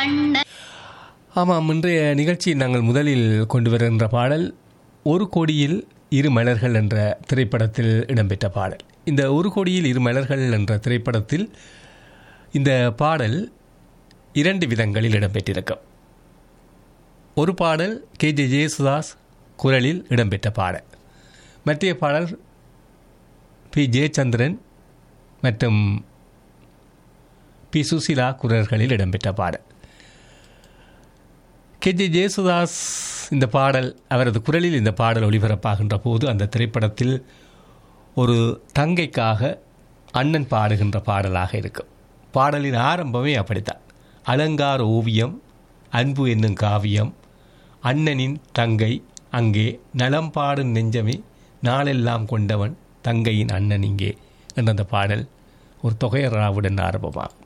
கண்ண ஆமாம் இன்றைய நிகழ்ச்சியில் நாங்கள் முதலில் கொண்டு வருகின்ற பாடல் ஒரு கோடியில் இரு மலர்கள் என்ற திரைப்படத்தில் இடம்பெற்ற பாடல் இந்த ஒரு கோடியில் இரு மலர்கள் என்ற திரைப்படத்தில் இந்த பாடல் இரண்டு விதங்களில் இடம்பெற்றிருக்கும் ஒரு பாடல் கே ஜே ஜெயசுதாஸ் குரலில் இடம்பெற்ற பாடல் மற்றைய பாடல் பி ஜெயச்சந்திரன் மற்றும் பி சுசிலா குரல்களில் இடம்பெற்ற பாடல் கே ஜே ஜேசுதாஸ் இந்த பாடல் அவரது குரலில் இந்த பாடல் ஒளிபரப்பாகின்ற போது அந்த திரைப்படத்தில் ஒரு தங்கைக்காக அண்ணன் பாடுகின்ற பாடலாக இருக்கும் பாடலின் ஆரம்பமே அப்படித்தான் அலங்கார ஓவியம் அன்பு என்னும் காவியம் அண்ணனின் தங்கை அங்கே நலம் பாடும் நெஞ்சமே நாளெல்லாம் கொண்டவன் தங்கையின் அண்ணன் இங்கே என்ற அந்த பாடல் ஒரு தொகையராவுடன் ஆரம்பமாகும்